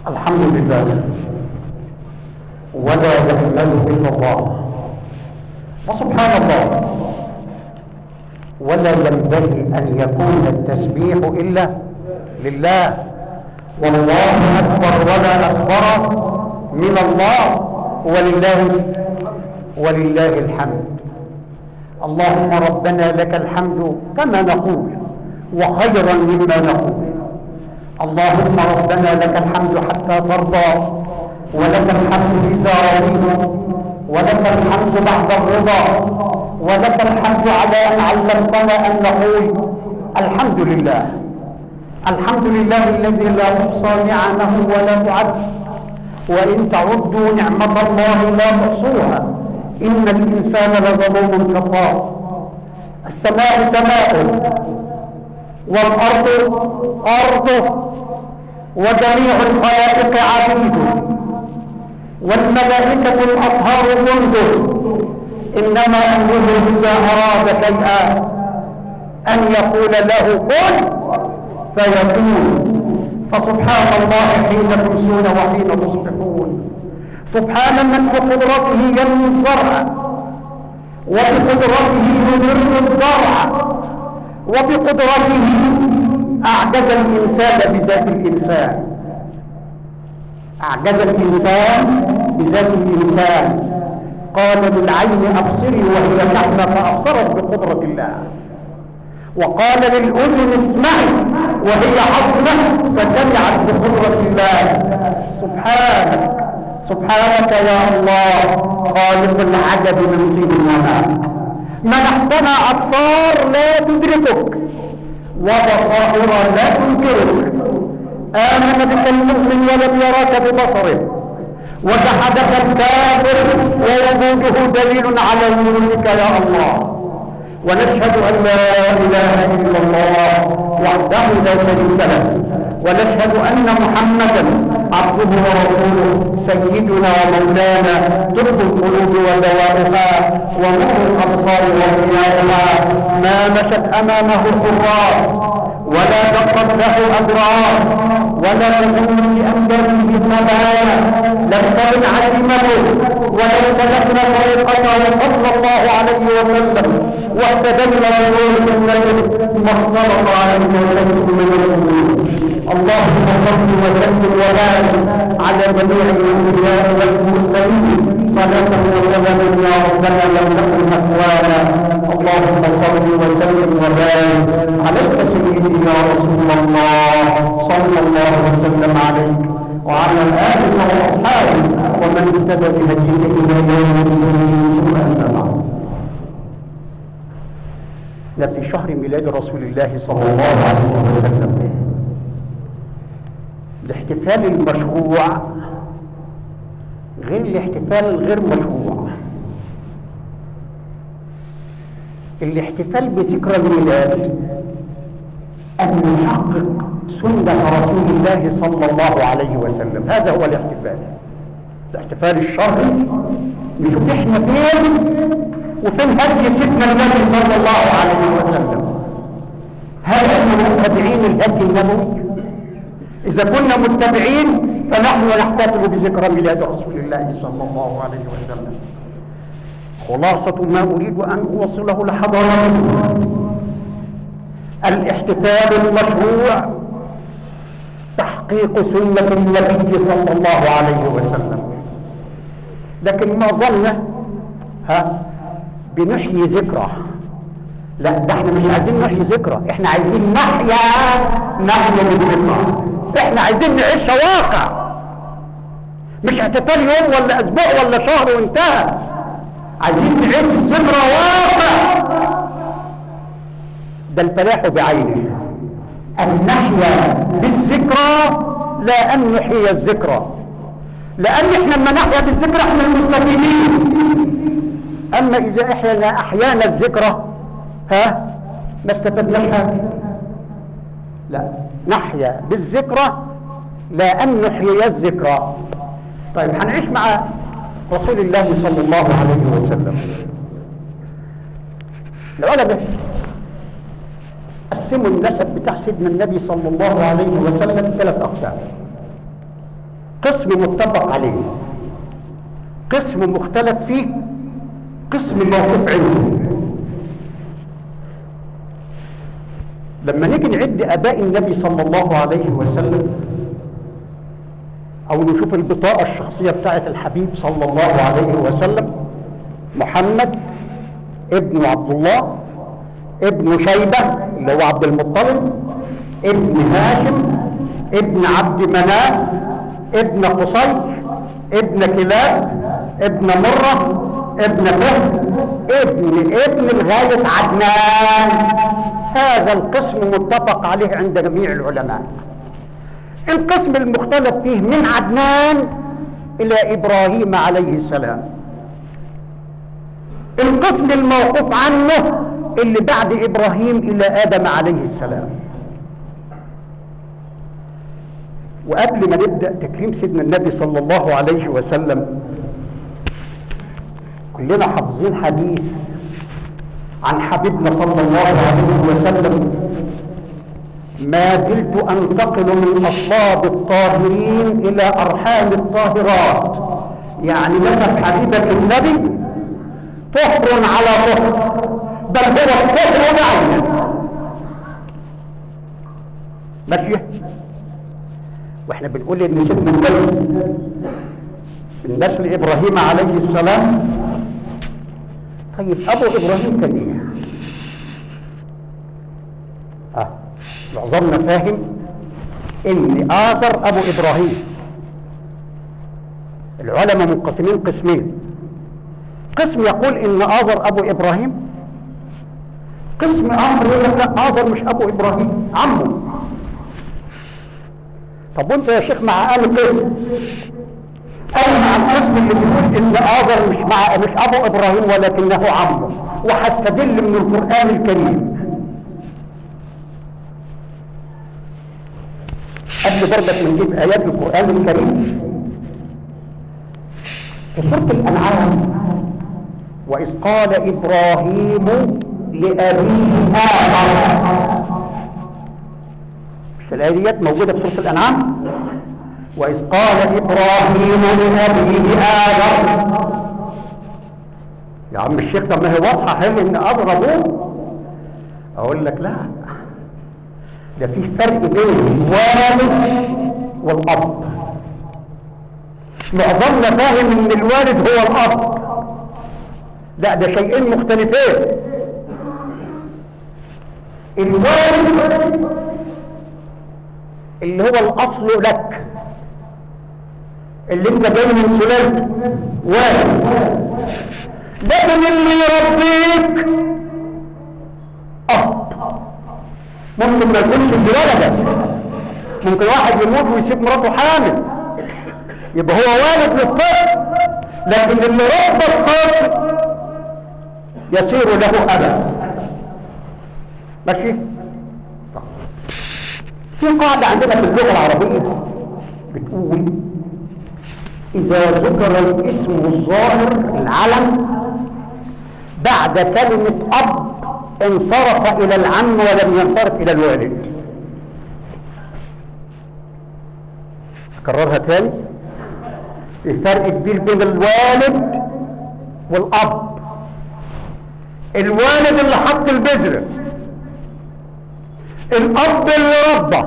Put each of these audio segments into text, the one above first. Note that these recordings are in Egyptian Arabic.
الحمد لله ولا يحمل الا الله وسبحان الله ولا ينبغي ان يكون التسبيح الا لله والله اكبر ولا اكبر من الله ولله ولله الحمد اللهم ربنا لك الحمد كما نقول وخيرا مما نقول اللهم ربنا لك الحمد حتى ترضى ولك الحمد إذا رضيت ولك الحمد بعد الرضا ولك الحمد على أن علمتنا أن نقول الحمد لله الحمد لله الذي لا تحصى نعمه ولا تعد وإن تعدوا نعمة الله لا تحصوها إن الإنسان لظلوم كفار السماء سماء والأرض أرضه وجميع الخلائق عبيده والملائكة الأطهار جنده إنما أمره إذا أراد شيئا أن يقول له كن فيكون فسبحان الله حين تمسون وحين تصبحون سبحان من بقدرته ينمي الزرع وبقدرته يدر الزرع وبقدرته أعجز الإنسان بذات الإنسان أعجز الإنسان بذات الإنسان قال للعين أبصري وهي تحمى فأبصرت بقدرة الله وقال للأذن اسمعي وهي حصلة فسمعت بقدرة الله سبحانك سبحانك يا الله خالق العجب من طين وماء منحتنا أبصار لا تدركك وبصائر لا تنكرك آمن بك المؤمن ولم يراك ببصره وجحدك الكافر ووجوده دليل على وجودك يا الله ونشهد أن لا إله إلا الله وحده لا شريك له ونشهد أن محمدا عبده ورسوله سيدنا ومولانا طب القلوب ودواؤها ونور الأبصار وضياؤها ما مشت أمامه حراس ولا دقت له أدراس ولا تكون لأنبابه الصبايا لم تكن عزيمته ولو سلكنا طريقته صلى الله عليه وسلم واهتدينا بنور سنته ما اختلط عليه وسلم من الأمور اللهم صل وسلم وبارك على جميع الانبياء والمرسلين صلاه وسلاما يا ربنا لم تكن مكوانا اللهم صل وسلم وبارك عليك سيدي يا رسول الله صلى الله وسلم عليك وعلى اله واصحابه ومن اهتدى بهديه الى يوم الدين ثم اما بعد ده في شهر ميلاد رسول الله صلى الله عليه وسلم الاحتفال المشروع غير الاحتفال الغير مشروع الاحتفال بذكرى الميلاد أن نحقق سنة رسول الله صلى الله عليه وسلم هذا هو الاحتفال الاحتفال الشرعي نشوف احنا فين وفين هدي سيدنا النبي صلى الله عليه وسلم هل احنا متبعين الهدي النبوي إذا كنا متبعين فنحن نحتفل بذكرى ميلاد رسول الله صلى الله عليه وسلم خلاصة ما أريد أن أوصله لحضراتكم الاحتفال المشروع تحقيق سنة النبي صلى الله عليه وسلم لكن ما ظن ها بنحيي ذكرى لا ده احنا مش عايزين نحيي ذكرى احنا عايزين نحيا نحيا الذكرى احنا عايزين نعيشها واقع مش احتفال يوم ولا اسبوع ولا شهر وانتهى عايزين نعيش الذكرى واقع ده الفلاح بعينه ان نحيا بالذكرى لا ان نحيي الذكرى لان احنا لما نحيا بالذكرى احنا المستفيدين اما اذا احيانا احيانا الذكرى ها ما استفدناش حاجه لا نحيا بالذكرى لا أن نحيي الذكرى طيب هنعيش مع رسول الله صلى الله عليه وسلم العلماء قسموا النسب بتاع سيدنا النبي صلى الله عليه وسلم ثلاث أقسام قسم متفق عليه قسم مختلف فيه قسم موقوف عنده لما نيجي نعد اباء النبي صلى الله عليه وسلم او نشوف البطاقه الشخصيه بتاعه الحبيب صلى الله عليه وسلم محمد ابن عبد الله ابن شيبه اللي هو عبد المطلب ابن هاشم ابن عبد مناف ابن قصي ابن كلاب ابن مره ابن فهد ابن ابن لغايه عدنان هذا القسم متفق عليه عند جميع العلماء القسم المختلف فيه من عدنان الى ابراهيم عليه السلام القسم الموقوف عنه اللي بعد ابراهيم الى ادم عليه السلام وقبل ما نبدا تكريم سيدنا النبي صلى الله عليه وسلم كلنا حافظين حديث عن حبيبنا صلى الله عليه وسلم ما زلت انتقل من اصلاب الطاهرين الى ارحام الطاهرات يعني نسب حبيبه النبي طهر على طهر بل هو الطهر بعينه ماشيه واحنا بنقول ان سيدنا النبي من نسل ابراهيم عليه السلام طيب ابو ابراهيم كان ايه اه معظمنا فاهم ان آزر ابو ابراهيم العلماء منقسمين قسمين قسم يقول ان آزر ابو ابراهيم قسم اخر يقول لك لا آزر مش ابو ابراهيم عمه طب وانت يا شيخ مع انهي قسم انا مع القسم اللي بيقول ان آزر مش مع مش ابو ابراهيم ولكنه عمه وهستدل من القران الكريم قبل برضك ما نجيب ايات القران الكريم في سوره الانعام واذ قال ابراهيم لابيه آزر مش الايه ديت موجوده في سوره الانعام واذ قال ابراهيم لابيه آزر يا عم الشيخ طب ما هي واضحه حلو ان آزر ابوه اقول لك لا ده في فرق بين الوالد والاب معظمنا فاهم ان الوالد هو الاب لا ده شيئين مختلفين الوالد اللي هو الاصل لك اللي انت جاي من سلالته والد لكن اللي يربيك اب ممكن ما يكونش بولدك ممكن واحد يموت ويسيب مراته حامل يبقى هو والد للطفل لكن اللي ربى الطفل يصير له ابا ماشي طيب. في قاعده عندنا في اللغه العربيه بتقول اذا ذكر الاسم الظاهر العلم بعد كلمه اب انصرف الى العم ولم ينصرف الى الوالد اكررها تاني في فرق كبير بين الوالد والاب الوالد اللي حط البذره الاب اللي ربى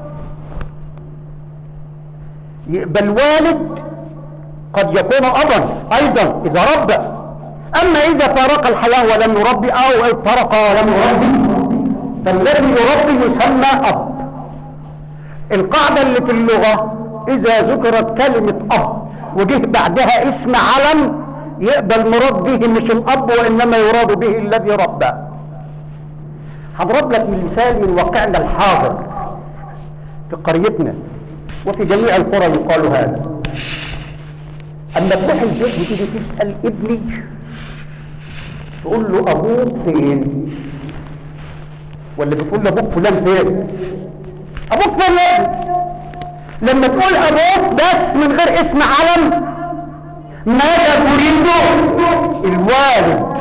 يبقى الوالد قد يكون ابا ايضا اذا ربى اما اذا فارق الحياه ولم يربي او فرق ولم يربي فالذي يربي يسمى اب القاعده اللي في اللغه اذا ذكرت كلمه اب وجه بعدها اسم علم يقبل المراد به مش الاب وانما يراد به الذي ربى هضرب لك مثال من واقعنا الحاضر في قريتنا وفي جميع القرى يقال هذا اما تروح البيت وتيجي تسال ابني تقول له ابوك فين ولا بتقول له ابوك فلان فين ابوك فين يا ابني لما تقول ابوك بس من غير اسم علم ماذا تريد الوالد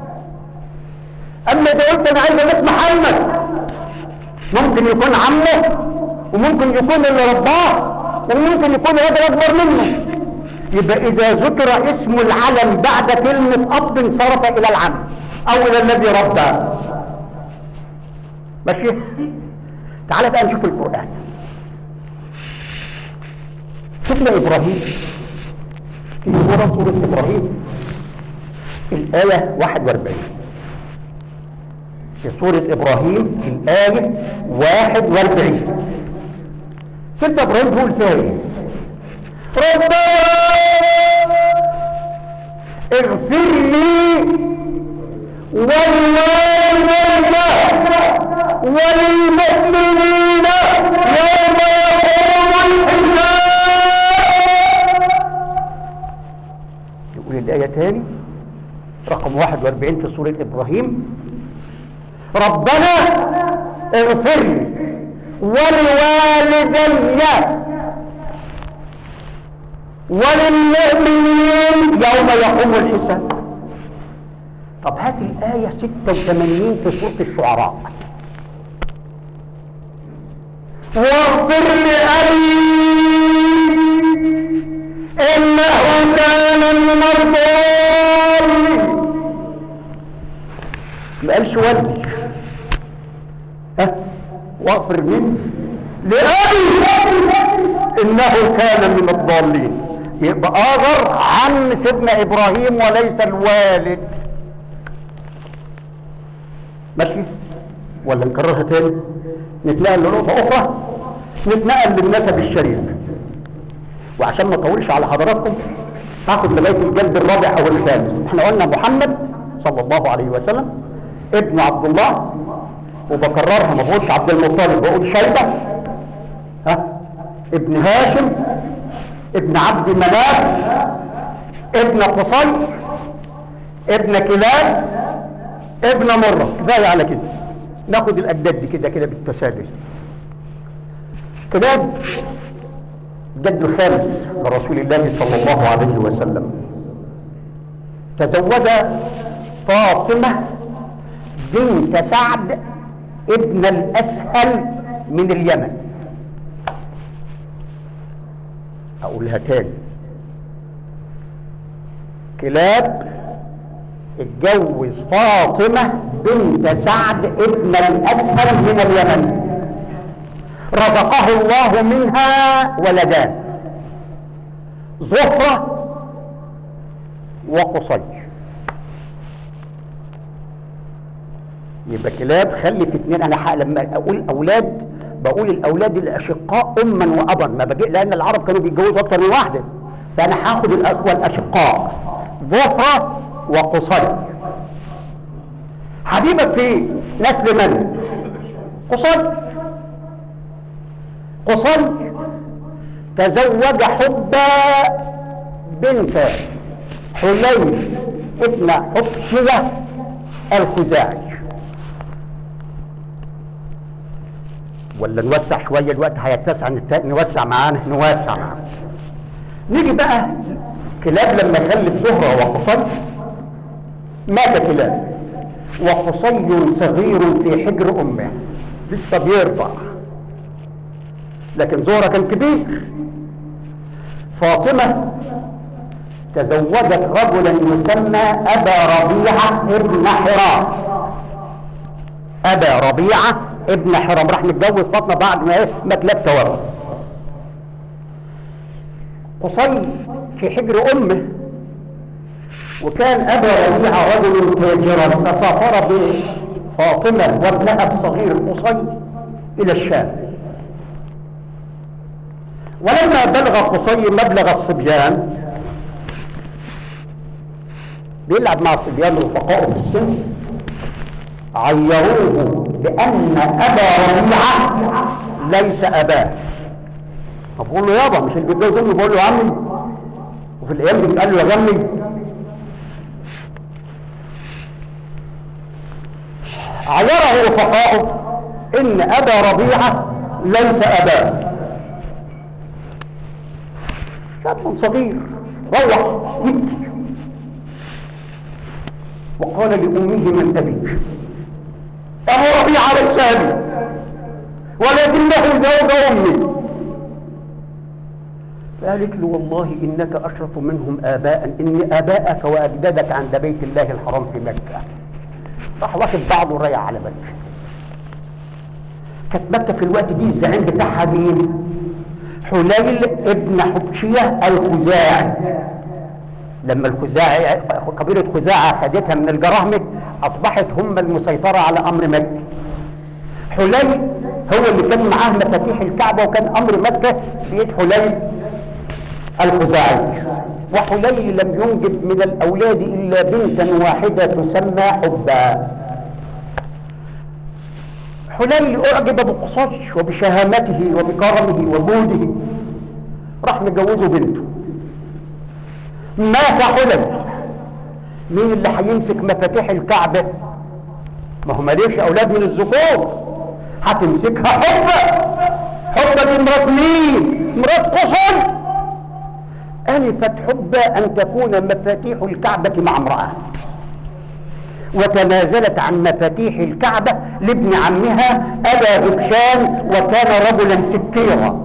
اما اذا قلت انا عايز ابوك محمد ممكن يكون عمه وممكن يكون اللي رباه وممكن يكون راجل اكبر منه يبقى اذا ذكر اسم العلم بعد كلمة اب انصرف الى العم او الى الذي ربى ماشي تعال بقى نشوف القرآن سيدنا ابراهيم في سورة سورة ابراهيم الآية 41 في سورة إبراهيم الآية 41 سيدنا إبراهيم بيقول فيها إيه؟ ربنا اغفر لي ولوالدي وللمؤمنين يوم يقوم الحساب يقول الآية تاني رقم 41 في سورة إبراهيم ربنا اغفر لي ولوالدي وللمؤمنين يوم يقوم الحساب طب هات الآية 86 في سورة الشعراء واغفر لأبي إنه كان من الضالين ما قالش والدي ها واغفر مني لأبي إنه كان من الضالين يبقى آغر عن سيدنا إبراهيم وليس الوالد ماشي ولا نكررها تاني نتنقل لنقطة أخرى نتنقل للنسب الشريف وعشان ما اطولش على حضراتكم هاخد لغايه الجلد الرابع او الخامس احنا قلنا محمد صلى الله عليه وسلم ابن عبد الله وبكررها ما بقولش عبد المطلب بقول شيبه ها ابن هاشم ابن عبد مناف ابن قصي ابن كلاب ابن مره كفايه على كده ناخد الاجداد دي كده كده بالتسلسل كلاب جد الخامس لرسول الله صلى الله عليه وسلم تزوج فاطمة بنت سعد ابن الأسهل من اليمن أقولها تاني كلاب اتجوز فاطمة بنت سعد ابن الأسهل من اليمن رزقه الله منها ولدان زهرة وقصي يبقى كلاب خلف اتنين انا حق لما اقول اولاد بقول الاولاد الاشقاء اما وابا ما بجي لان العرب كانوا بيتجوزوا اكتر من واحده فانا هاخد الاخوه الاشقاء زهرة وقصي حبيبك في نسل من قصي قصي تزوج حبا بنت حليم ابن حبشية الخزاعي ولا نوسع شوية الوقت هيتسع نت- نوسع معانا نوسع معانا نيجي بقى كلاب لما خلف زهرة وقصي مات كلاب وقصي صغير في حجر امه لسه بيرضع لكن زهرة كان كبير فاطمة تزوجت رجلا يسمى أبا ربيعة ابن حرام أبا ربيعة ابن حرام راح متجوز فاطمة بعد ما إيه ما كلاب توفى قصي في حجر أمه وكان أبا ربيعة رجل تاجرا فسافر بفاطمة وابنها الصغير قصي إلى الشام ولما بلغ قصي مبلغ الصبيان بيلعب مع الصبيان رفقائه في السن عيروه بأن أبا ربيعة ليس أباه فبقول له يابا مش اللي بيتجوز امي بقول له يا عمي وفي الايام دي بيتقال له يا جمي عيره رفقائه ان ابا ربيعه ليس اباه شاب صغير روح يبكي وقال لأمه من أبيك أبو ربيعة ليس أبي ولكنه زوج أمي قالت له والله انك اشرف منهم اباء ان اباءك واجدادك عند بيت الله الحرام في مكه راح واخد بعضه ورايح على مكه كانت مكه في الوقت دي الزعيم بتاعها مين حليل ابن حبشيه الخزاعي لما الخزاعي قبيله خزاعه خدتها من الجراهمه اصبحت هم المسيطره على امر مكه حليل هو اللي كان معاه مفاتيح الكعبه وكان امر مكه بيد حليل الخزاعي وحليل لم ينجب من الاولاد الا بنتا واحده تسمى حبا حليل اعجب بقصاش وبشهامته وبكرمه وجوده راح مجوزه بنته مات حليل مين اللي هيمسك مفاتيح الكعبه ما هو ماليش اولاد من الذكور هتمسكها حبه حبه دي مرات مين مرات قصي ألفت حب أن تكون مفاتيح الكعبة مع امرأة وتنازلت عن مفاتيح الكعبة لابن عمها أبا هبشان وكان رجلا سكيرا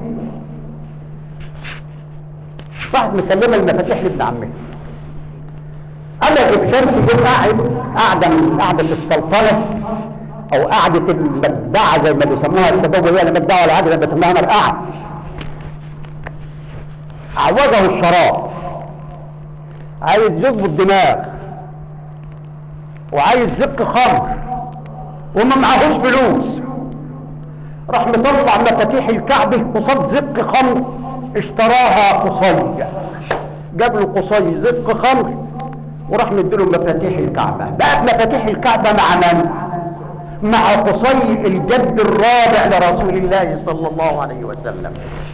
راحت مسلمة المفاتيح لابن عمها أبا هبشان في يوم قاعد قاعدة من قعدة السلطنة أو قعدة المدعة زي ما بيسموها الشباب وهي المدعة ولا عادة بيسموها مرقعة عوضه الشراب عايز يظبط دماغ وعايز زق خمر وما معهوش فلوس راح مطلع مفاتيح الكعبة قصاد زق خمر اشتراها قصي جاب له قصي زق خمر وراح مديله مفاتيح الكعبة بقت مفاتيح الكعبة مع من؟ مع قصي الجد الرابع لرسول الله صلى الله عليه وسلم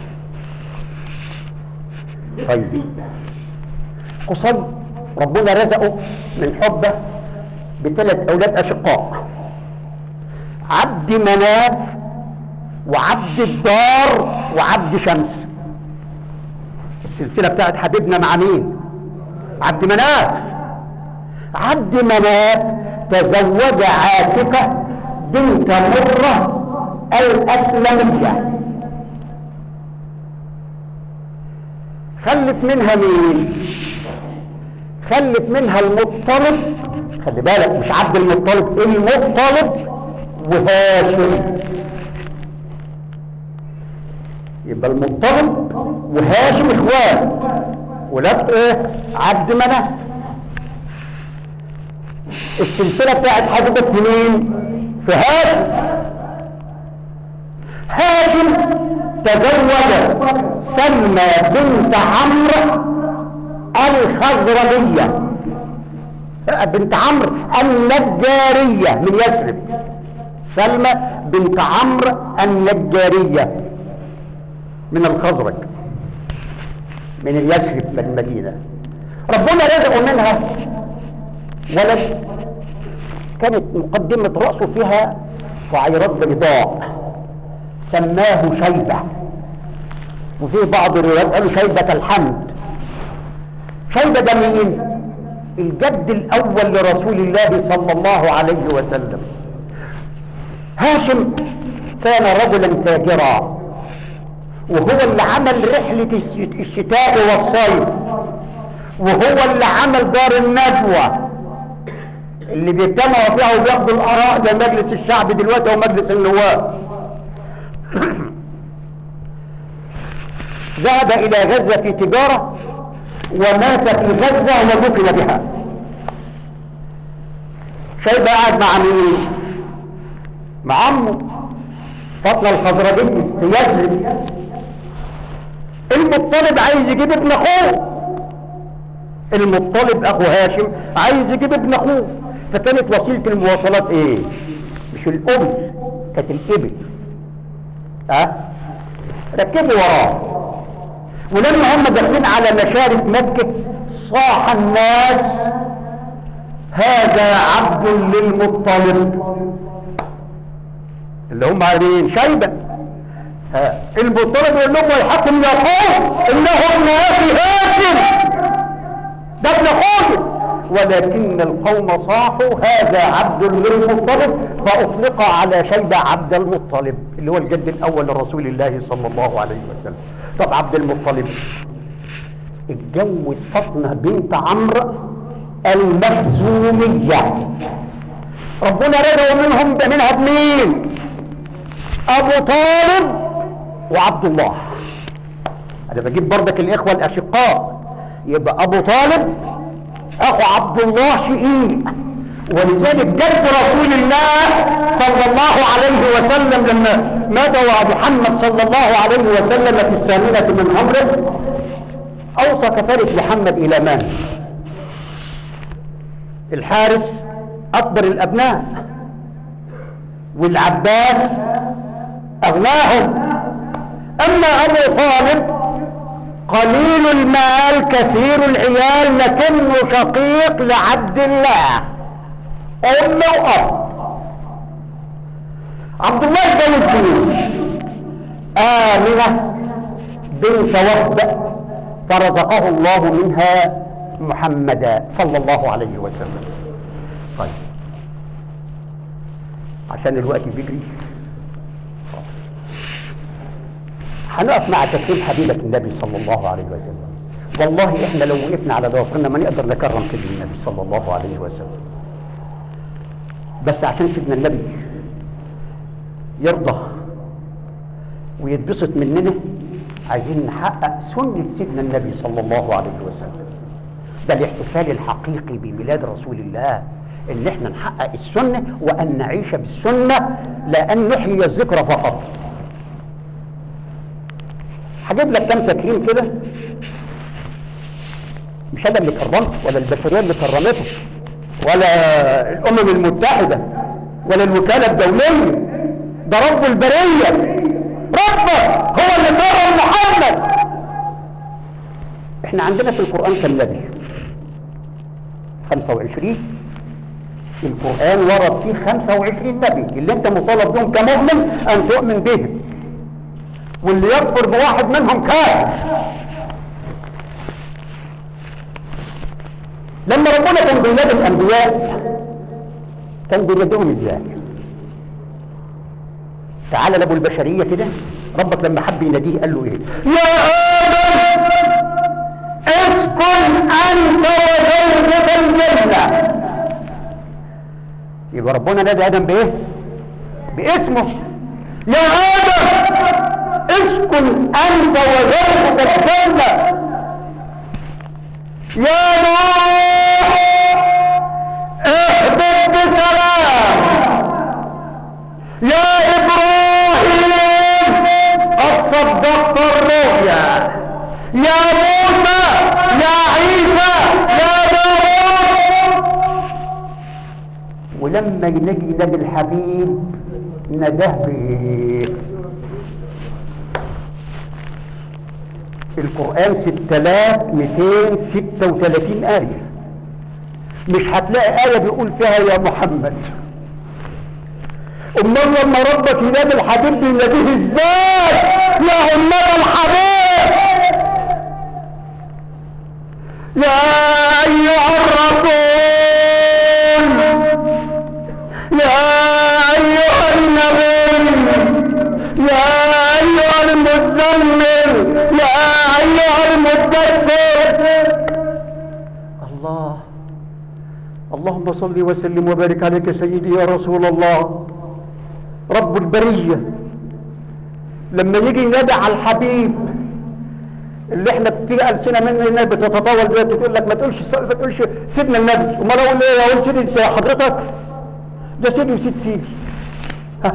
طيب قصي ربنا رزقه من حبه بثلاث اولاد اشقاء عبد مناف وعبد الدار وعبد شمس السلسله بتاعت حبيبنا مع مين عبد مناف عبد مناف تزوج عاتكه بنت مره الاسلميه خلف منها مين خلف منها المطلب خلي بالك مش عبد المطلب المطلب وهاشم يبقى المطلب وهاشم اخوان ولاد ايه عبد مناف السلسله بتاعت حضرتك مين في هاشم هاشم تزوج سلمى بنت عمرو الخزرمية بنت عمرو النجارية من يثرب سلمى بنت عمرو النجارية من الخزرج من اليثرب من المدينة ربنا رزقه منها ولد كانت مقدمة رأسه فيها شعيرات بيضاء سماه شيبة وفي بعض الروايات قالوا شيبة الحمد شيبة ده مين؟ الجد الأول لرسول الله صلى الله عليه وسلم هاشم كان رجلا تاجرا وهو اللي عمل رحلة الشتاء والصيف وهو اللي عمل دار الندوة اللي بيجتمعوا فيها وبياخدوا الآراء زي مجلس الشعب دلوقتي ومجلس النواب ذهب إلى غزة في تجارة ومات في غزة ودفن بها شيبة قاعد مع مين؟ مع عمه فاطمة الخزرجية في يثرب المطلب عايز يجيب ابن اخوه المطلب اخو هاشم عايز يجيب ابن اخوه فكانت وسيلة المواصلات ايه؟ مش الابل كانت الابل ها؟ أه؟ ركبوا وراه ولما هم داخلين على مشارف مكة صاح الناس هذا عبد للمطلب اللي هم عارفين شيبة ها المطلب يقول لهم ويحكم يا قوم انه ابن اخي هاشم ده ابن اخويا ولكن القوم صاحوا هذا عبد للمطلب فاطلق على شيبة عبد المطلب اللي هو الجد الاول لرسول الله صلى الله عليه وسلم طب عبد المطلب اتجوز فاطمة بنت عمرو المخزومية ربنا رضوا منهم منها بمين ابو طالب وعبد الله انا بجيب بردك الاخوة الاشقاء يبقى ابو طالب اخو عبد الله شقيق ولذلك جد رسول الله صلى الله عليه وسلم لما مدى محمد صلى الله عليه وسلم في الثامنة من عمره اوصى كفالة محمد الى من الحارس اكبر الابناء والعباس اغناهم اما ابو طالب قليل المال كثير العيال لكنه شقيق لعبد الله ام واب عبد الله اتجوز مين آمنة بنت وهب فرزقه الله منها محمدا صلى الله عليه وسلم طيب عشان الوقت بيجري هنقف مع تكريم حبيبة النبي صلى الله عليه وسلم والله احنا لو وقفنا على ضوافرنا ما نقدر نكرم سيدنا النبي صلى الله عليه وسلم بس عشان سيدنا النبي يرضى ويتبسط مننا عايزين نحقق سنة سيدنا النبي صلى الله عليه وسلم ده الاحتفال الحقيقي بميلاد رسول الله ان احنا نحقق السنة وان نعيش بالسنة لا ان نحيي الذكر فقط هجيب لك كم تكريم كده مش انا اللي كرمته ولا البشريه اللي كرمته ولا الامم المتحده ولا الوكاله الدوليه ده رب البريه ربك هو اللي كرم محمد احنا عندنا في القران كم نبي 25 القران ورد فيه 25 نبي اللي انت مطالب بهم كمؤمن ان تؤمن بهم واللي يكفر بواحد منهم كافر لما ربنا كان بينادي الانبياء كان بيناديهم ازاي تعالى لابو البشريه كده ربك لما حب يناديه قال له ايه يا ادم اسكن انت وزوجك الجنه يبقى ربنا نادى ادم بايه باسمه يا ادم اسكن انت وزوجك الجنة يا نوح اهبط بسلام يا ابراهيم قد صدقت الرؤيا يا موسى يا عيسى يا داوود ولما ينجي نبي الحبيب نداه بايه القرآن 6236 آية مش هتلاقي آية بيقول فيها يا محمد أمال لما ربك ينادي الحبيب بيناديه ازاي يا أمة الحبيب يا أيها الرسول يا أيها النبي يا أيها المزمل يا أيها المدثر الله اللهم صل وسلم وبارك عليك سيدي يا رسول الله رب البرية لما يجي ينادى على الحبيب اللي احنا بتيجي ألسنة مننا بتتطاول بيها تقول لك ما تقولش ما تقولش سيدنا النبي امال اقول ايه اقول سيدي حضرتك ده سيدي وسيد سيدي ها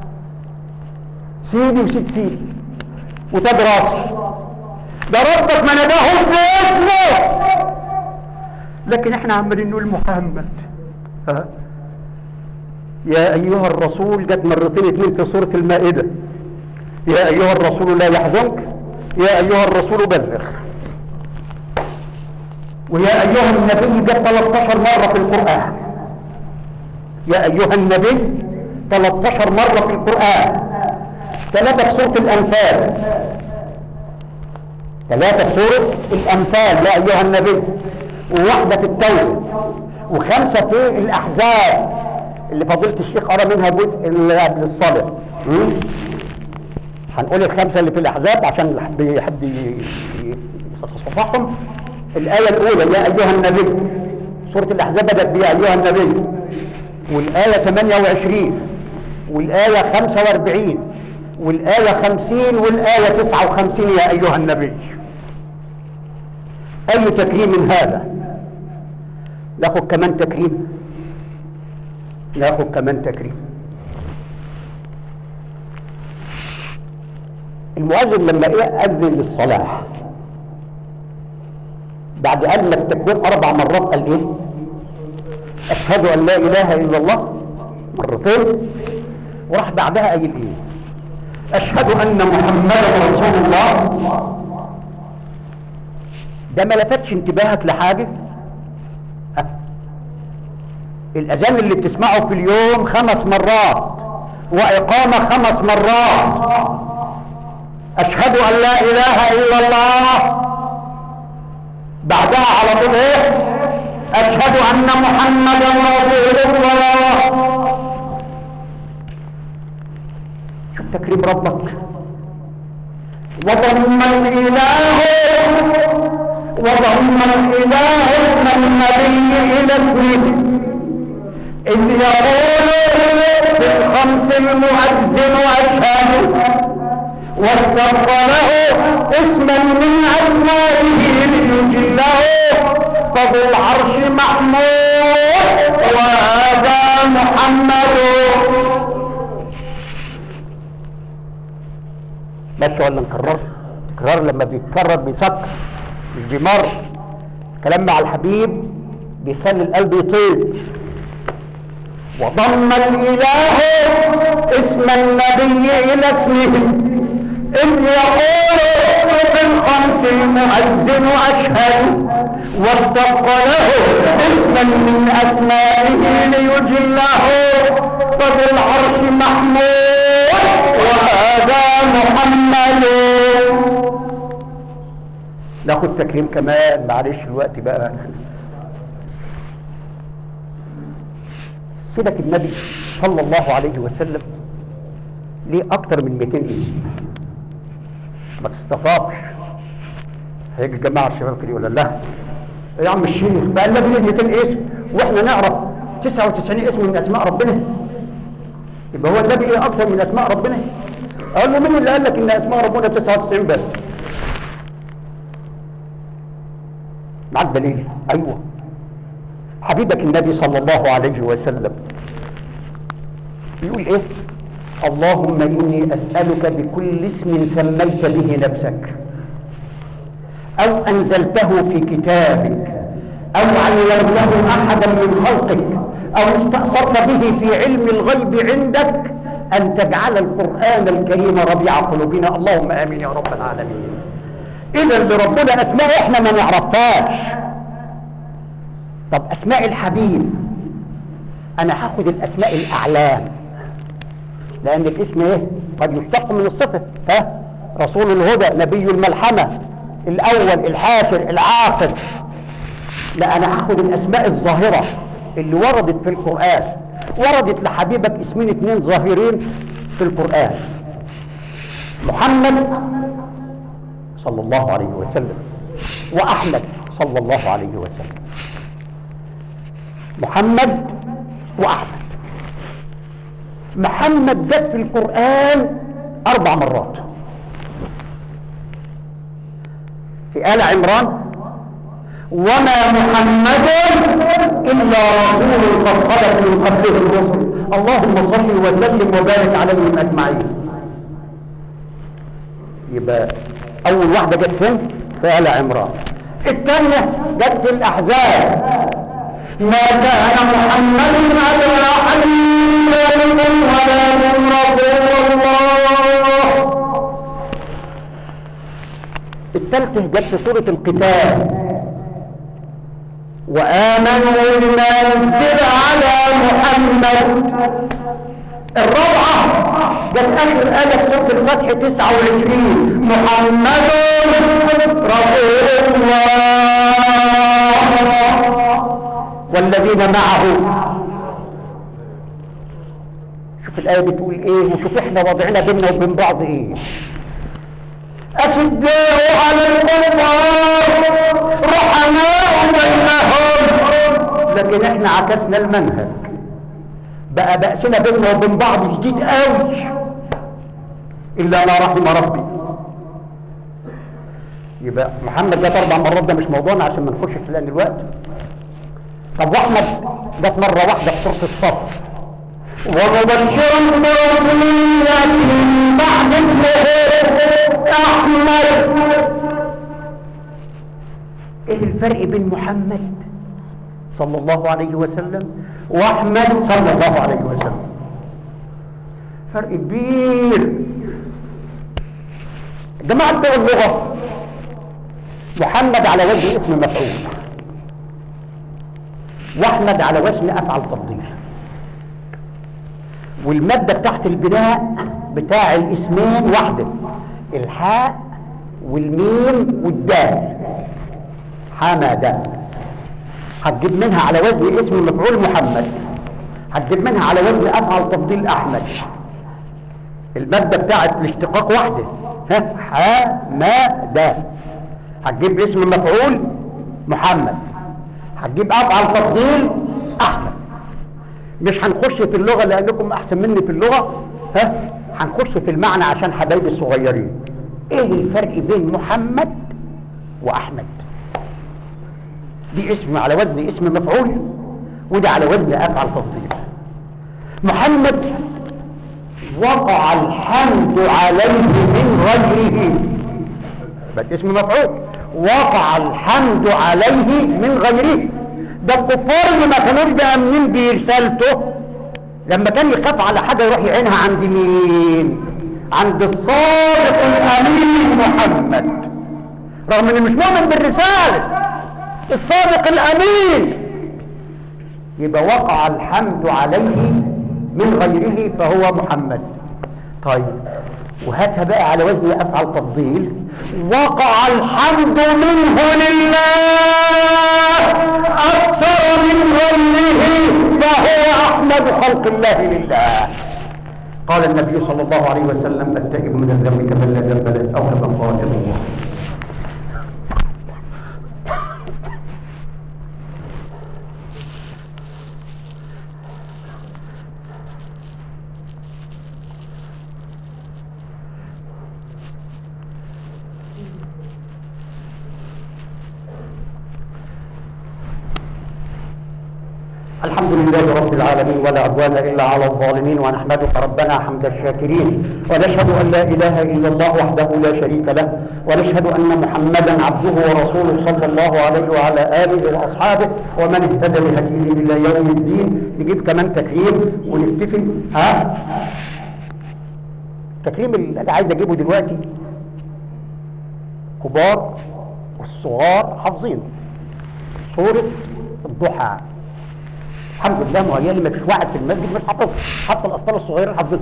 سيدي وسيد سيدي وتاج راسي ده ربك ما نداهوش باسمه لكن احنا عمالين نقول محمد ها يا ايها الرسول جت مرتين اتنين في سوره المائده يا ايها الرسول لا يحزنك يا ايها الرسول بلغ ويا ايها النبي جت 13 مره في القران يا ايها النبي 13 مره في القران ثلاثه في سوره الانفال ثلاثة في سورة الأنفال يا أيها النبي وواحدة في التوبة وخمسة في الأحزاب اللي فضيلة الشيخ قرا منها جزء اللي قبل الصلاة هنقول الخمسة اللي في الأحزاب عشان اللي يحب ي- ي- فتصفحهم الآية الأولى يا أيها النبي سورة الأحزاب بدأت بها أيها النبي والآية 28 والآية 45 والآية 50 والآية 59 يا أيها النبي أي تكريم من هذا ناخد كمان تكريم ناخد كمان تكريم المؤذن لما ايه اذن للصلاه بعد قال لك تكبير اربع مرات قال ايه اشهد ان لا اله الا الله مرتين وراح بعدها قايل ايه اشهد ان محمدا رسول الله ده ما لفتش انتباهك لحاجه أه. الاذان اللي بتسمعه في اليوم خمس مرات واقامه خمس مرات اشهد ان لا اله الا الله بعدها على طول ايه اشهد ان محمدا رسول الله شوف تكريم ربك وضم الاله وضم الاله النبي الى اسمه اذ يقول في الخمس المؤذن اشهد واستبق له اسما من اسمائه ليجله فذو العرش محمود وهذا محمد ماشي ولا نكرر تكرار لما بيتكرر بيسكر مش بيمر كلام مع الحبيب بيخلي القلب يطير وضم الاله اسم النبي الى اسمه إذ يقول في الخمس المؤذن أشهد واستبق له اسما من أسمائه ليجله فذو العرش محمود وهذا محمد ناخد تكريم كمان معلش الوقت بقى سيدك النبي صلى الله عليه وسلم ليه اكتر من 200 اسم ما تستفاقش هيجي الجماعه الشباب كده يقول لا يا عم الشيخ بقى النبي ليه 200 اسم واحنا نعرف 99 اسم من اسماء ربنا يبقى هو النبي ليه اكتر من اسماء ربنا اقول له مين اللي قال لك ان اسماء ربنا 99 بس معاك دليل ايوه حبيبك النبي صلى الله عليه وسلم يقول ايه اللهم اني اسالك بكل اسم سميت به نفسك او انزلته في كتابك او علمته احدا من خلقك او استاثرت به في علم الغيب عندك ان تجعل القران الكريم ربيع قلوبنا اللهم امين يا رب العالمين اذا لربنا اسماء احنا ما نعرفهاش طب اسماء الحبيب انا هاخد الاسماء الاعلام لان الاسم ايه قد يشتق من الصفه ها رسول الهدى نبي الملحمه الاول الحاشر العاقب لا انا هاخد الاسماء الظاهره اللي وردت في القران وردت لحبيبك اسمين اثنين ظاهرين في القران محمد صلى الله عليه وسلم واحمد صلى الله عليه وسلم محمد واحمد محمد جت في القرآن أربع مرات في آل عمران وما محمد إلا رسول قد خلت من قبله الرسل اللهم صل وسلم وبارك عليهم أجمعين يبقى أول واحدة جت فين؟ في آل عمران الثانية جت في الأحزاب ما كان محمد على أحد منكم ولكن رسول الله الثالثة جت في سورة القتال وآمنوا بما نزل على محمد الرابعة جت آخر آية في سورة الفتح 29 محمد رسول الله والذين معه شوف الآية بتقول إيه وشوف إحنا وضعنا بيننا وبين بعض إيه أشداء على الكفار رحماء بينهم لكن احنا عكسنا المنهج بقى بأسنا بيننا وبين بعض جديد قوي إلا ما رحم ربي يبقى محمد جت أربع مرات ده مش موضوعنا عشان ما نخش في لأن الوقت طب وأحمد جت مرة واحدة في سورة الصف ومبشرا برسول بعد اسمه احمد ايه الفرق بين محمد صلى الله عليه وسلم واحمد صلى الله عليه وسلم فرق كبير جماعة بتوع اللغة محمد على وجه اسم مفعول واحمد على وزن افعل تفضيل والمادة تحت البناء بتاع الاسمين واحدة الحاء والميم والدال حمد هتجيب منها على وزن اسم مفعول محمد هتجيب منها على وزن افعل تفضيل احمد المادة بتاعت الاشتقاق واحدة ها حمد هتجيب اسم مفعول محمد هتجيب افعل تفضيل احمد مش هنخش في اللغة لأنكم أحسن مني في اللغة ها هنخش في المعنى عشان حبايبي الصغيرين إيه الفرق بين محمد وأحمد دي اسم على وزن اسم مفعول وده على وزن أفعل تفضيل محمد وقع الحمد عليه من غيره بل اسم مفعول وقع الحمد عليه من غيره ده الكفار اللي ما كانوش بيأمنين برسالته لما كان يخاف على حاجة يروح يعينها عند مين عند الصادق الأمين محمد رغم انه مش مؤمن بالرسالة الصادق الأمين يبقى وقع الحمد عليه من غيره فهو محمد طيب وهاتها بقى على وزن افعل تفضيل وقع الحمد منه لله اكثر من غيره فهو احمد خلق الله لله قال النبي صلى الله عليه وسلم التائب من الذنب كمن لا ذنب له او كما قال الله الحمد لله رب العالمين ولا عدوان الا على الظالمين ونحمدك ربنا حمد الشاكرين ونشهد ان لا اله الا الله وحده لا شريك له ونشهد ان محمدا عبده ورسوله صلى الله عليه وعلى اله واصحابه ومن اهتدى بهديه الى يوم الدين نجيب كمان تكريم ونكتفي ها التكريم اللي انا عايز اجيبه دلوقتي كبار والصغار حافظين سوره الضحى الحمد لله مهيالي ما فيش واحد في المسجد مش حافظ حتى الاطفال الصغيرين حافظين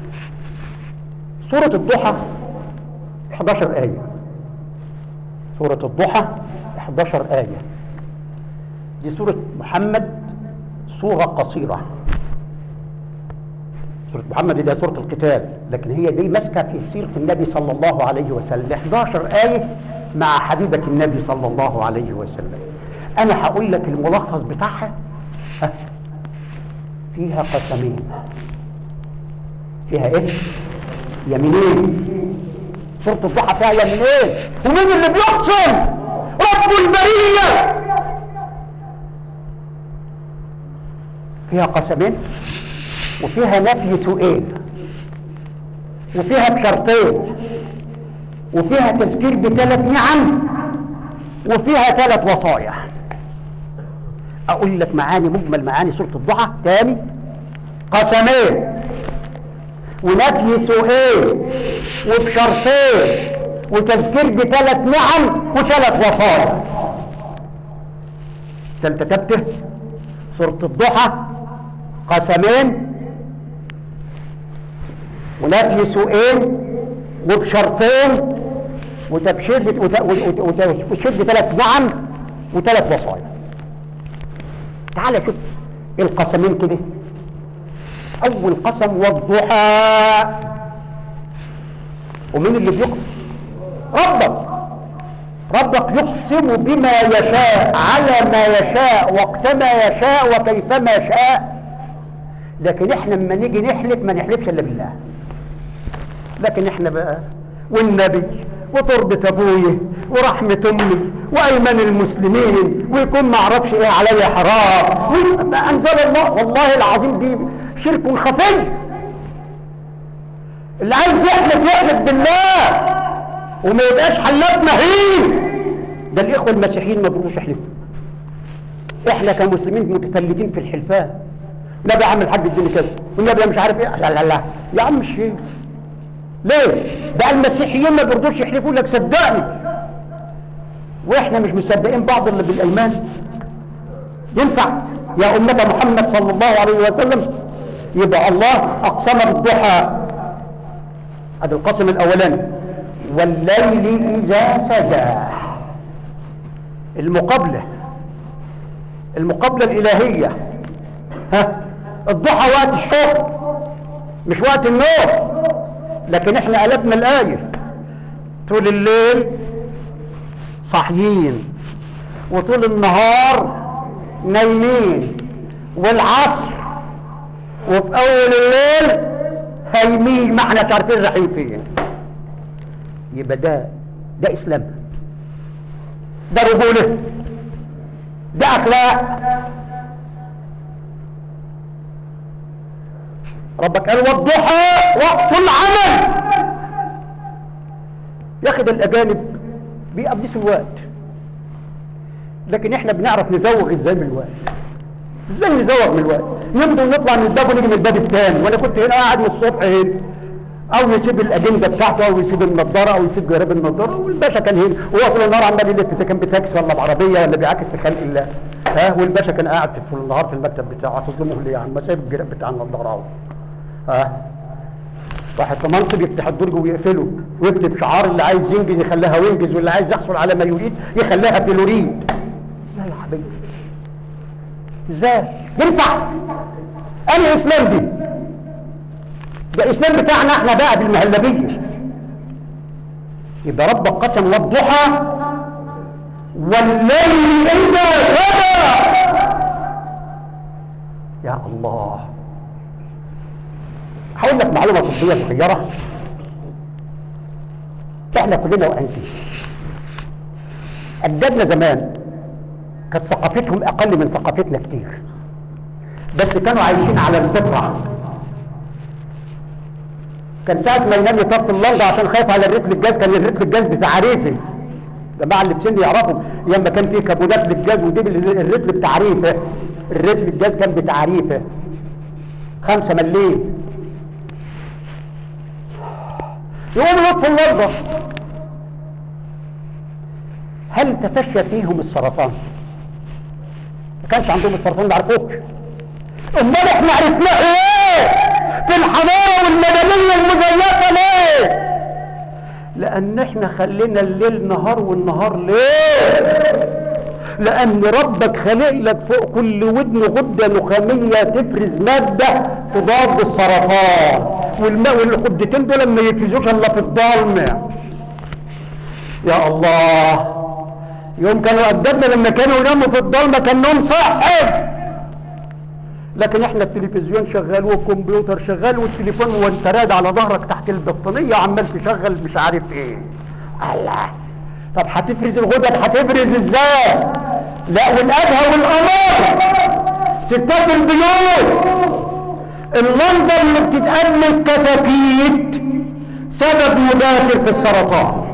سوره الضحى 11 ايه سوره الضحى 11 ايه دي سوره محمد سوره قصيره سوره محمد دي سوره القتال لكن هي دي ماسكه في سيره النبي صلى الله عليه وسلم 11 ايه مع حبيبه النبي صلى الله عليه وسلم انا هقول لك الملخص بتاعها أه. فيها قسمين فيها ايه يمينين سورة الضحى فيها يمينين ومين اللي بيقسم رب البرية فيها قسمين وفيها نفي سؤال وفيها بشرطين وفيها تذكير بثلاث نعم وفيها ثلاث وصايا اقول لك معاني مجمل معاني سوره الضحى تاني قسمين ونفي سؤال وبشرطين وتذكير بثلاث نعم وثلاث وصايا انت كتبت سوره الضحى قسمين ونفي سؤال وبشرطين وتبشير وتبشير بثلاث نعم وثلاث وصايا تعال شوف القسمين كده اول قسم والضحى ومين اللي بيقسم ربك ربك يقسم بما يشاء على ما يشاء وقتما يشاء وكيفما شاء لكن احنا لما نيجي نحلف ما نحلفش الا بالله لكن احنا بقى والنبي وتربة ابويا ورحمة امي وايمان المسلمين ويكون ما اعرفش ايه عليا حرام وما انزل الله والله العظيم دي شرك خفي اللي عايز يحلف يحلف بالله وما يبقاش حلاف مهين ده الاخوه المسيحيين ما بيروحوش يحلفوا احنا كمسلمين متفلتين في الحلفان النبي يا عم الحاج اديني كذا والنبي مش عارف ايه لا لا لا يا عم الشيخ ليه ده المسيحيين ما بيرضوش يحلفوا لك صدقني واحنا مش مصدقين بعض اللي بالايمان ينفع يا امه محمد صلى الله عليه وسلم يبقى الله اقسم بالضحى هذا القسم الاولاني والليل اذا سجى المقابله المقابله الالهيه ها الضحى وقت الشغل مش وقت النوم لكن احنا قلبنا الايه طول الليل صاحيين وطول النهار نايمين والعصر وفي اول الليل هايمين ما احنا مش عارفين رايحين فين يبقى ده ده اسلام ده رجوله ده اخلاق ربك قال والضحى وقت العمل يا اخي ده الاجانب بيقضيش الوقت لكن احنا بنعرف نزوغ ازاي من الوقت ازاي نزوغ من الوقت نمضي ونطلع من الباب ونيجي من الباب الثاني وانا كنت هنا قاعد من الصبح هنا او يسيب الاجنده بتاعته او يسيب النضاره او يسيب جراب النضاره والباشا كان هنا وهو طول النهار عمال يلف اذا كان بتاكسي ولا بعربيه ولا بيعاكس في خلق الله ها والباشا كان قاعد في النهار في المكتب بتاعه هتظلمه ليه يا عم ما سايب الجراب بتاع النضاره اهو ها واحد في منصب يفتح الدرج ويقفله ويكتب شعار اللي عايز ينجز يخليها وينجز واللي عايز يحصل على ما يريد يخليها بلوريد ازاي يا حبيبي ازاي ينفع انا اسلام دي ده الاسلام بتاعنا احنا بقى بالمهلبيه يبقى ربك قسم والضحى والليل اذا سجى يا الله هقول لك معلومه طبيه صغيره احنا كلنا واقعين اجدادنا زمان كانت ثقافتهم اقل من ثقافتنا كتير بس كانوا عايشين على الفطره كان ساعة ما ينام يطفي اللمبة عشان خايف على الريتم الجاز كان الريتم الجاز بتاع ريفه جماعة اللي في سني يعرفوا لما كان فيه كابونات للجاز ودي الريتم بتعريفه الريتم الجاز كان بتعريفه خمسة مليم يقوموا يطفوا اللمبة هل تفشى فيهم السرطان؟ ما كانش عندهم السرطان ما عرفوش امال احنا عرفناه ايه في الحضاره والمدنيه المزيفه ليه لان احنا خلينا الليل نهار والنهار ليل لان ربك خلق لك فوق كل ودن غده نخاميه تفرز ماده تضاد السرطان والماء والغدتين دول ما يفرزوش الا في الضلمه يا الله يوم كانوا اجدادنا لما كانوا يناموا في الضلمه كان نوم صحي لكن احنا التلفزيون شغال والكمبيوتر شغال والتليفون وانت راد على ظهرك تحت البطانيه عمال تشغل مش عارف ايه الله طب هتفرز الغدد هتفرز ازاي لا والادهى والقمر ستات البيوت اللمبه اللي بتتقلب كتاكيت سبب مباشر في السرطان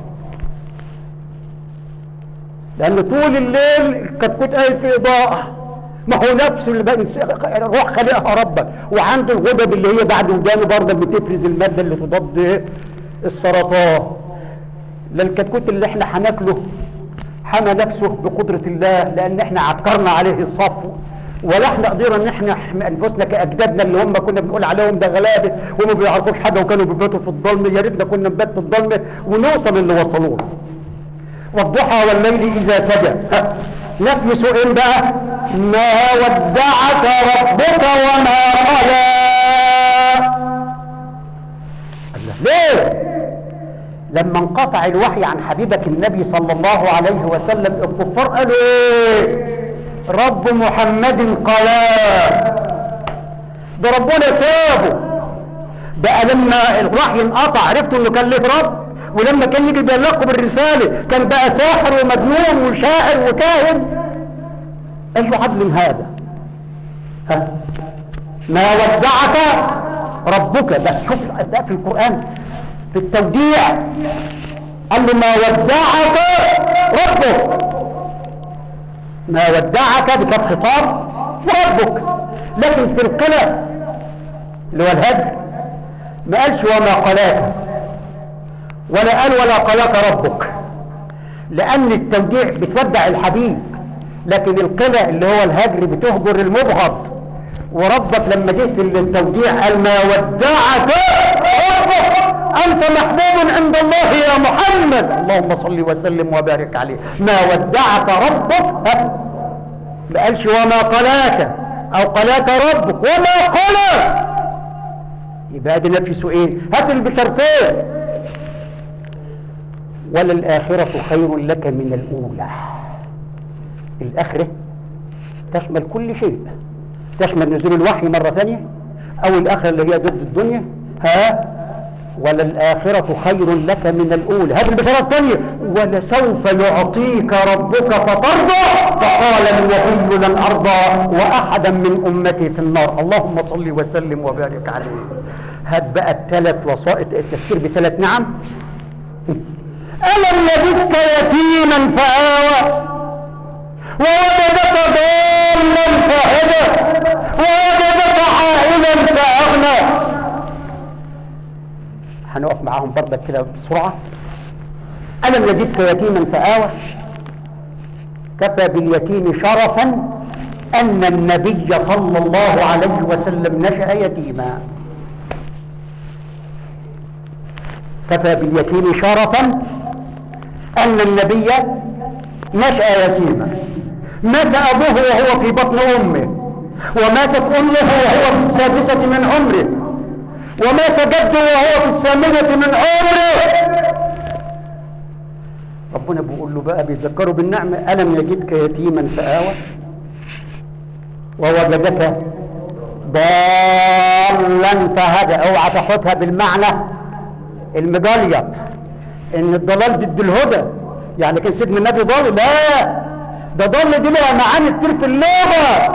لان طول الليل الكتكوت قايل في اضاءه ما هو نفس الروح خلقها ربك وعنده الغدد اللي هي بعد ودانه برضه بتفرز الماده اللي تضاد السرطان لا الكتكوت اللي احنا هناكله حمى نفسه بقدره الله لان احنا عكرنا عليه الصفو ولا احنا قدرنا ان احنا نحمي انفسنا كاجدادنا اللي هم كنا بنقول عليهم ده غلابه وما بيعرفوش حاجه وكانوا بيباتوا في الظلم يا ريتنا كنا نبات في الظلم ونوصل اللي وصلوه والضحى والليل اذا سجى نفي سؤال بقى ما ودعك ربك وما قلى الله ليه لما انقطع الوحي عن حبيبك النبي صلى الله عليه وسلم الكفار قالوا ايه رب محمد قلاه ده ربنا سابه بقى لما الوحي انقطع عرفتوا انه كان له رب ولما كان يجي بيبلغكم بالرساله كان بقى ساحر ومجنون وشاعر وكاهن ايش عدل هذا ها ما ودعك ربك ده شوف ده في القران في التوديع قال له ما ودعك ربك ما ودعك دي كانت خطاب ربك لكن في القلة اللي هو الهدي ما قالش وما قلاك ولا قال ولا قلاك ربك لأن التوديع بتودع الحبيب لكن القلة اللي هو الهجر بتهجر المبغض وربك لما جئت للتوديع قال ما ودعك ربك أنت محبوب عند الله يا محمد اللهم صل وسلم وبارك عليه ما ودعك ربك ها؟ ما قالش وما قلاك أو قلاك ربك وما قلاك يبقى دي نفي سؤال هات البشرتين وللآخرة خير لك من الأولى الآخرة تشمل كل شيء تشمل نزول الوحي مرة ثانية أو الآخرة اللي هي ضد الدنيا ها وللآخرة خير لك من الأولى هذه البشارة الثانية ولسوف يعطيك ربك فترضى فقال الوحي لن أرضى وأحدا من أمتي في النار اللهم صل وسلم وبارك عليه هات بقى الثلاث وسائط التفسير بثلاث نعم ألم يجدك يتيما فآوى ووجدك ضالا فهدى ووجدك عائلا فأغنى هنقف معاهم برضك كده بسرعة ألم يجدك يتيما فآوى كفى باليتيم شرفا أن النبي صلى الله عليه وسلم نشأ يتيما كفى باليتيم شرفا أن النبي نشأ يتيما مات أبوه وهو في بطن أمه وماتت أمه وهو في السادسة من عمره ومات جده وهو في الثامنة من عمره ربنا بيقول له بقى بيذكره بالنعمة ألم يجدك يتيما فآوى ووجدك ضالا فهدى اوعى تاخدها بالمعنى المجليط ان الضلال ضد الهدى يعني كان سيدنا النبي ضال لا ده ضل دي لها معاني كتير في اللغه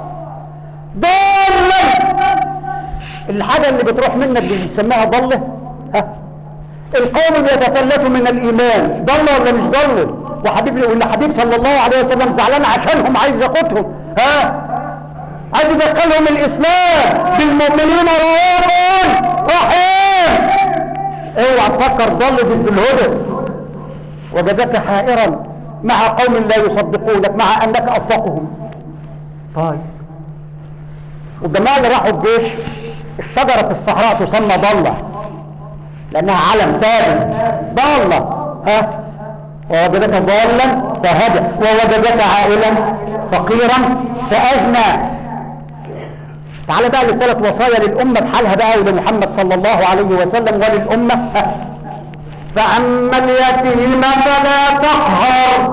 ضالا الحاجه اللي بتروح منك دي بنسميها ضله ها القوم اللي يتفلتوا من الايمان ضل ولا مش ضل وحبيب وان حبيب صلى الله عليه وسلم زعلان عشانهم عايز ياخدهم ها عايز يدخلهم الاسلام بالمؤمنين رؤوف رحيم اوعى تفكر ضل ضد الهدى وجدك حائرا مع قوم لا يصدقونك مع انك اصدقهم طيب والجماعه اللي راحوا الجيش الشجره في الصحراء تسمى ضله لانها علم ثابت ضاله ها ووجدك ضالا فهدى ووجدك عائلا فقيرا فاغنى تعال بقى للثلاث وصايا للامه بحالها بقى ولمحمد صلى الله عليه وسلم وللامه ها. فاما اليتيم فلا تقهر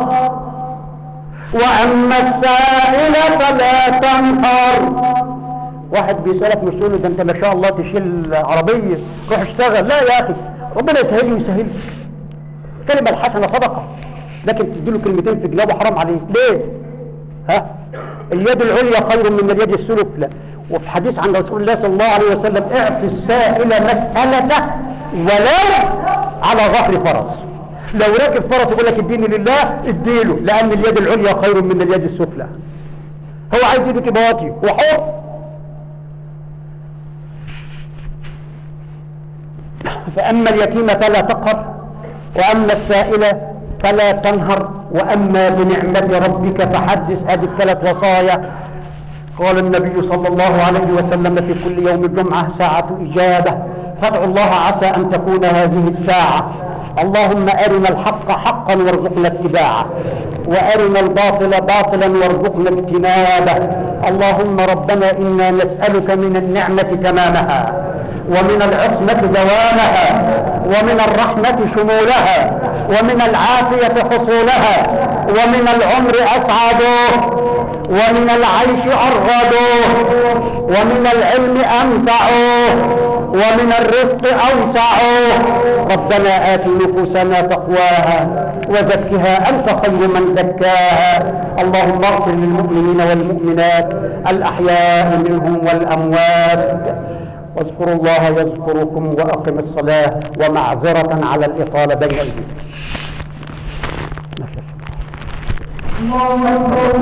واما السائل فلا تنهر واحد بيسالك مش تقول له ده انت ما شاء الله تشيل عربيه روح اشتغل لا يا اخي ربنا يسهل لي ويسهل لك الكلمه الحسنه صدقه لكن تدي له كلمتين في جلابه حرام عليه ليه ها اليد العليا خير من اليد السفلى وفي حديث عن رسول الله صلى الله عليه وسلم اعطي السائل مسألته ولو على ظهر فرس لو راكب فرس يقول لك اديني لله اديله لان اليد العليا خير من اليد السفلى هو عايز يديك بواطي وحر فاما اليتيم فلا تقهر واما السائل فلا تنهر واما بنعمه ربك فحدث هذه الثلاث وصايا قال النبي صلى الله عليه وسلم في كل يوم الجمعه ساعه اجابه فادعوا الله عسى ان تكون هذه الساعه اللهم ارنا الحق حقا وارزقنا اتباعه وارنا الباطل باطلا وارزقنا اجتنابه اللهم ربنا انا نسالك من النعمه تمامها ومن العصمة دوامها ومن الرحمة شمولها ومن العافية حصولها ومن العمر أسعده ومن العيش أرغده ومن العلم أنفعه ومن الرزق أوسعه ربنا آت نفوسنا تقواها وزكها أنت خير من زكاها اللهم اغفر للمؤمنين والمؤمنات الأحياء منهم والأموات واذكروا الله يذكركم وأقم الصلاة ومعذرة على الإطالة بين أيديكم الله أكبر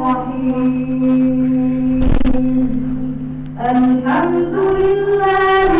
الحمد لله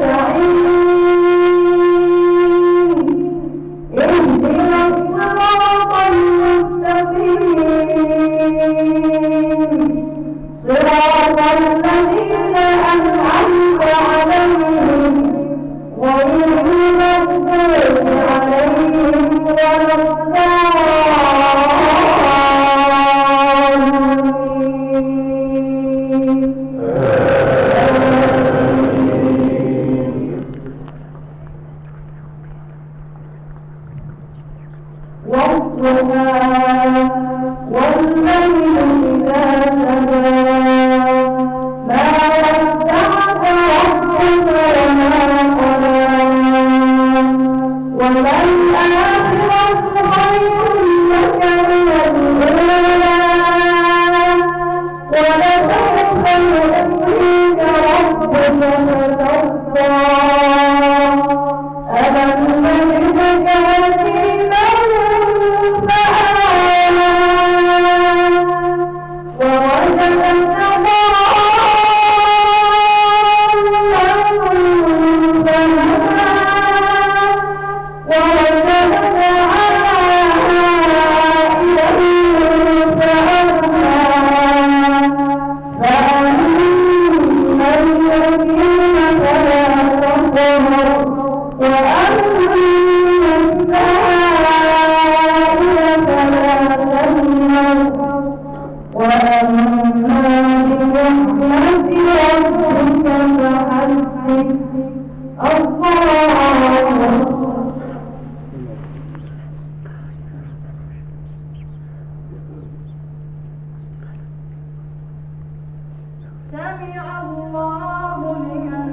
سمع الله لمن